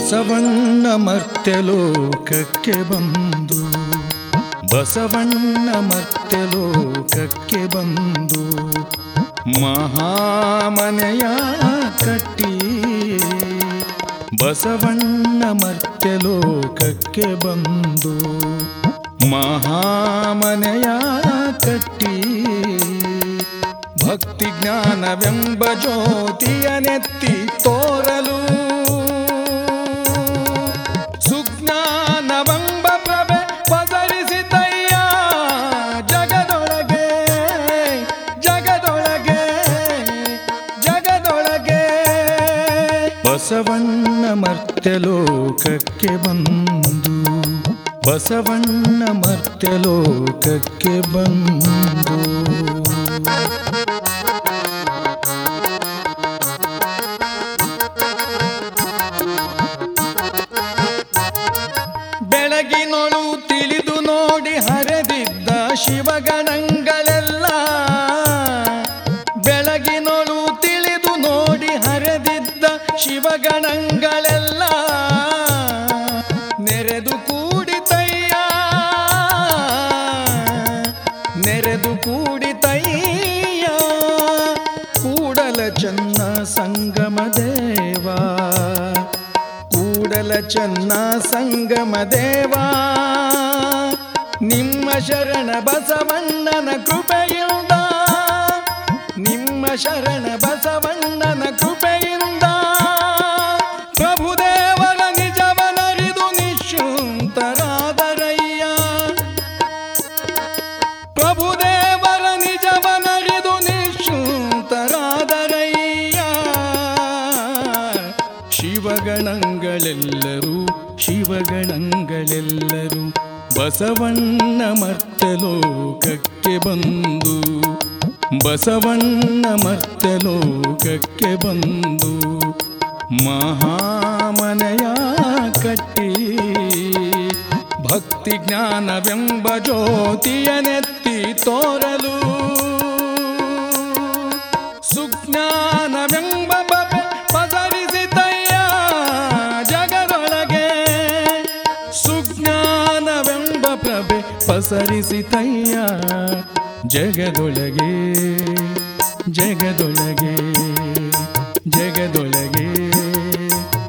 ಬಸವಣ್ಣ ಮರ್ತ್ಯಲೋಕಕ್ಕೆ ಬಂದು ಬಸವಣ್ಣ ಮರ್ತ್ಯಲೋಕಕ್ಕೆ ಬಂದು ಮಹಾಮನೆಯ ಕಟ್ಟಿ ಬಸವಣ್ಣ ಮರ್ತ್ಯಲೋಕಕ್ಕೆ ಬಂದು ಮಹಾಮನೆಯ ಕಟ್ಟಿ ಭಕ್ತಿ ಜ್ಞಾನವೆಂಬ ಜ್ಯೋತಿಯ ನೆತ್ತಿ ತೋರಲು ಸುಜ್ಞಾನವೆಂಬ ಪ್ರಭೆ ಪಸರಿಸಿತಯ್ಯ ಜಗದೊಳಗೆ ಜಗದೊಳಗೆ ಜಗದೊಳಗೆ ಬಸವಣ್ಣ ಮರ್ತ್ಯಲೋಕಕ್ಕೆ ಬಂದು ಬಸವಣ್ಣ ಮರ್ತ್ಯಲೋಕಕ್ಕೆ ಬಂದು ಬೆಳಗಿನೊಳು ತಿಳಿದು ನೋಡಿ ಹರಿದಿದ್ದ ಶಿವಗಣಗಳೆಲ್ಲ ಬೆಳಗಿನೊಳು ತಿಳಿದು ನೋಡಿ ಹರಿದಿದ್ದ ಶಿವಗಣಗಳೆಲ್ಲ ನೆರೆದು ಕೂಡಿತಯ್ಯ ನೆರೆದು ಕೂಡಿತಯ್ಯ ಕೂಡಲ ಚೆನ್ನ ಸಂಗಮ ದೇವಾ ಕೂಡಲ ಚೆನ್ನ ಸಂಗಮ ದೇವಾ ನಿಮ್ಮ ಶರಣ ಬಸವಣ್ಣನ ಕೃಪೆಯಿಂದ ನಿಮ್ಮ ಶರಣ ಬಸವಣ್ಣನ ಕೃಪೆಯಿಂದ ಪ್ರಭುದೇವರ ನಿಜವನರಿದು ನಿಶ್ಚುಂತರಾದರಯ್ಯ ಪ್ರಭುದೇವರ ನಿಜವನರಿದು ನಿಶ್ಚುಂತರಾದರಯ್ಯ ಶಿವಗಣಗಳೆಲ್ಲರೂ ಶಿವಗಣಗಳೆಲ್ಲರೂ ಬಸವಣ್ಣ ಮರ್ತಲೋಕಕ್ಕೆ ಬಂದು ಬಸವಣ್ಣ ಮರ್ತಲೋಕಕ್ಕೆ ಬಂದು ಮಹಾಮನೆಯ ಕಟ್ಟಿ ಭಕ್ತಿ ಜ್ಞಾನವೆಂಬ ಜ್ಯೋತಿಯ ನೆತ್ತಿ ತೋರಲು ಸುಜ್ಞಾನವೆಂಬ ಬಗೆ ಪಸರಿಸಿತಯ್ಯ ಜಗದೊಳಗೆ ಸುಜ್ಞಾನವೆಂಬ ಪ್ರಭೆ ಪಸರಿಸಿತಯ್ಯ ಜಗದೊಳಗೆ ಜಗದೊಳಗೆ ಜಗದೊಳಗೆ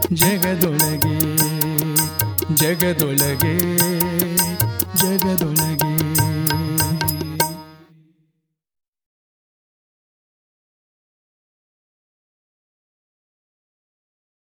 ಜಗದೊಳಗೆ ಜಗದೊಳಗೆ ಜಗದೊಳಗೆ